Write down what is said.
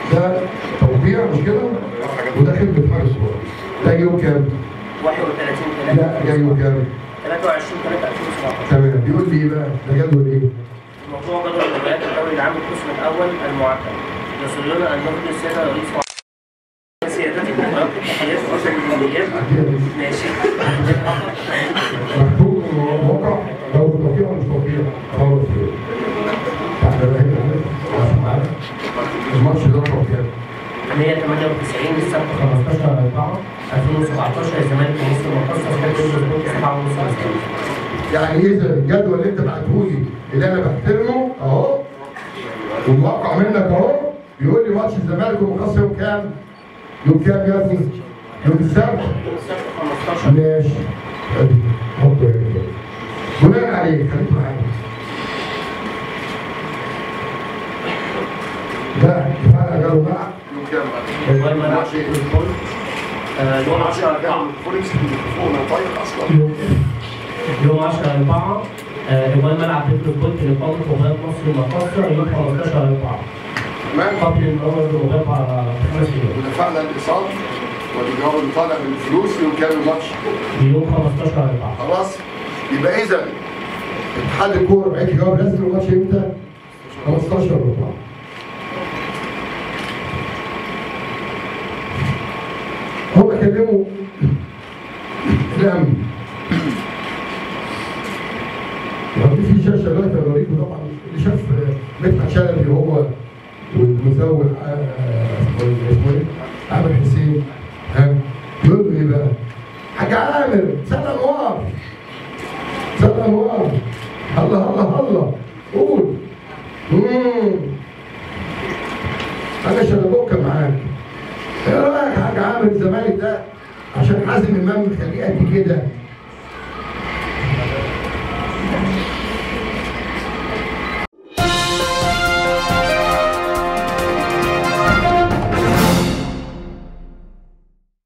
ده توقيع مش كده وده خدمه حارس صغير ده يوم كام؟ 31 لا جاي يوم كام؟ 23 3 2017 تمام بيقول لي ايه بقى؟ ده جدول ايه؟ موضوع جدول مباريات الدوري العام القسم الاول المعدل يصل لنا ان نخرج السيد الرئيس سيادتي المباراه التحيات واشهد الجمهوريات ماشي مكتوب موقع لو توقيع ولا مش توقيع خلاص تعالى بقى هنا عشان معاك الماتش ده رقم كام؟ 198 السبت 15 4 2017 الزمالك ومصر المقصه كانت الاسبوع 7 ونص يعني اذا الجدول اللي انت بعته لي اللي انا بحترمه اهو والموقع منك اهو بيقول لي ماتش الزمالك والمقصه يوم كام؟ يوم كام يا ابني؟ يوم السبت السبت 15 ماشي ادي حط هنا كده. بناء عليه خليك معايا ده اتفقنا قالوا بقى يوم كام بقى؟ الجوال ملعب الكل آه، يوم 10 4 فولكس الميكروفون انا طايق اصلا يوم 10 4 الجوال ملعب بيترو الكل لإقامة مباراة مصر المقصة يوم 15 4 تمام قبل الأمر المباراة بخمس ايام ودفعنا الايصال والإيجار اللي طالع بالفلوس يوم كام الماتش؟ يوم 15 4 خلاص يبقى اذا اتحاد الكوره بعت جواب رسمي الماتش امتى؟ 15 4 هم كلموا الامن وفي في شاشه دلوقتي انا بوريكم طبعا اللي شاف مدحت شلبي هو والمزور آه، اسمه ايه؟ عامر حسين ها يقول له ايه بقى؟ حاج عامر سنة انوار سنة انوار الله الله الله قول مم. انا شلبوكه معاك ايه رايك يا حاج عامر الزمالك ده عشان حازم امام مخليه قد كده